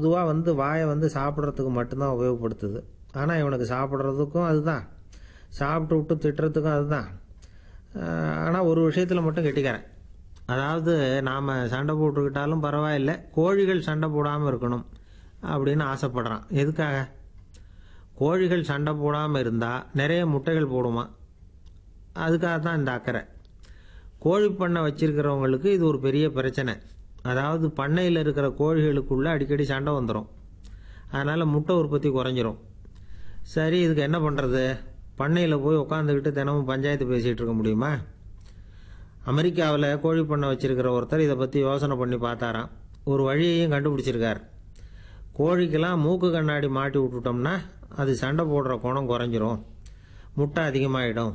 பொதுவாக வந்து வாயை வந்து சாப்பிட்றதுக்கு மட்டும்தான் உபயோகப்படுத்துது ஆனால் இவனுக்கு சாப்பிட்றதுக்கும் அதுதான் சாப்பிட்டு விட்டு திட்டுறதுக்கும் அதுதான் ஆனால் ஒரு விஷயத்தில் மட்டும் கெட்டிக்கிறேன் அதாவது நாம் சண்டை போட்டுக்கிட்டாலும் பரவாயில்ல கோழிகள் சண்டை போடாமல் இருக்கணும் அப்படின்னு ஆசைப்படுறான் எதுக்காக கோழிகள் சண்டை போடாமல் இருந்தால் நிறைய முட்டைகள் போடுமா அதுக்காக தான் இந்த அக்கறை கோழி பண்ணை வச்சிருக்கிறவங்களுக்கு இது ஒரு பெரிய பிரச்சனை அதாவது பண்ணையில் இருக்கிற கோழிகளுக்குள்ள அடிக்கடி சண்டை வந்துடும் அதனால் முட்டை உற்பத்தி குறைஞ்சிரும் சரி இதுக்கு என்ன பண்ணுறது பண்ணையில் போய் உட்காந்துக்கிட்டு தினமும் பஞ்சாயத்து பேசிகிட்டு இருக்க முடியுமா அமெரிக்காவில் கோழி பண்ணை வச்சிருக்கிற ஒருத்தர் இதை பற்றி யோசனை பண்ணி பார்த்தாராம் ஒரு வழியையும் கண்டுபிடிச்சிருக்கார் கோழிக்கெல்லாம் மூக்கு கண்ணாடி மாட்டி விட்டுட்டோம்னா அது சண்டை போடுற குணம் குறைஞ்சிரும் முட்டை அதிகமாகிடும்